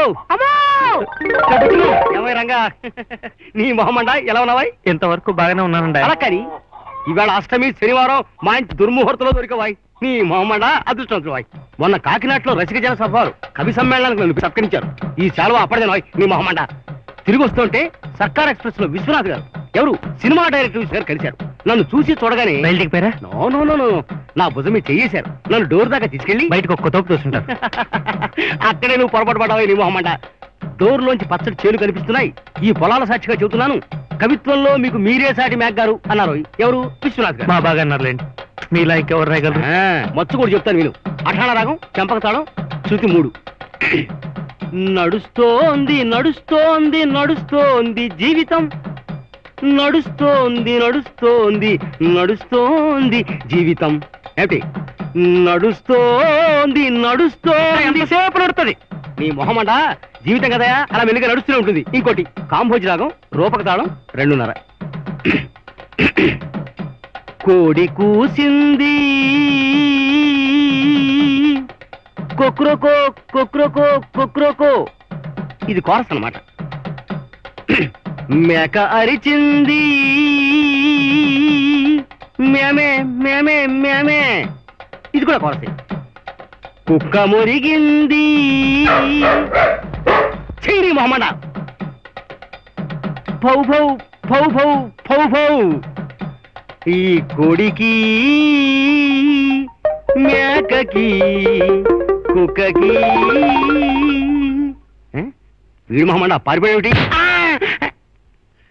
అమ్మో ఏమై రంగా నీ మొహమండ ఎలా ఉన్నావాయ్ ఇంతవరకు బాగానే ఉన్నానండి అలా కానీ ఇవాళ అష్టమి శనివారం మంచి దుర్ముహూర్తంలో దొరికవాయ్ నీ మొహమ్మడ అదృష్టవంతువాయ్ మొన్న కాకినాడలో రసిక జన సభలు కవి సమ్మేళనానికి నన్ను సత్కరించారు ఈ సెలవు అప్పటిదేనాయ్ నీ మొహమ్మడ తిరిగి వస్తుంటే సర్కార్ ఎక్స్ప్రెస్ లో విశ్వనాథ్ గారు ఎవరు సినిమా డైరెక్టర్ గారు కలిశారు నన్ను చూసి చూడగానే బయలుదేరి పోయారా నో నో నో నో నా భుజమే చెయ్యేశారు నన్ను డోర్ దాకా తీసుకెళ్ళి బయటకు ఒక్క తోపు చూస్తుంటారు అక్కడే నువ్వు పొరపాటు పడవా నీ మొహమ్మంట డోర్లోంచి పచ్చడి చేలు కనిపిస్తున్నాయి ఈ పొలాల సాక్షిగా చెబుతున్నాను కవిత్వంలో మీకు మీరే సాటి మేగ్గారు అన్నారు ఎవరు విశ్వనాథ్ గారు మా బాగా అన్నారులేండి మీలా ఇంకెవరు రాయగలరు ఆ, మచ్చు కూడా చెప్తాను నేను అఠాణ రాగం చెంపక తాళం శృతి మూడు నడుస్తోంది నడుస్తోంది నడుస్తోంది జీవితం నడుస్తోంది నడుస్తోంది నడుస్తోంది జీవితం ఏమిటి నడుస్తోంది నడుస్తోంది ఎంతసేపు నడుతుంది నీ మొహమంట జీవితం కదా అలా మెల్లిగా నడుస్తూనే ఉంటుంది ఇంకోటి కాంభోజి రాగం రూపక తాళం రెండున్నర కోడి కూసింది కొక్రకో కొక్రకో కొక్రకో ఇది కోరస్ అన్నమాట మేక అరిచింది మేమే మేమే మేమే ఇది కూడా కోరసే కుక్క మురిగింది చీరి మొహమ్మడ భౌ భౌ భౌ భౌ భౌ భౌ ఈ కోడికి మేకకి కుక్కకి ఏ? వీడు మొహమ్మడ పారిపోయేమిటి ఆ!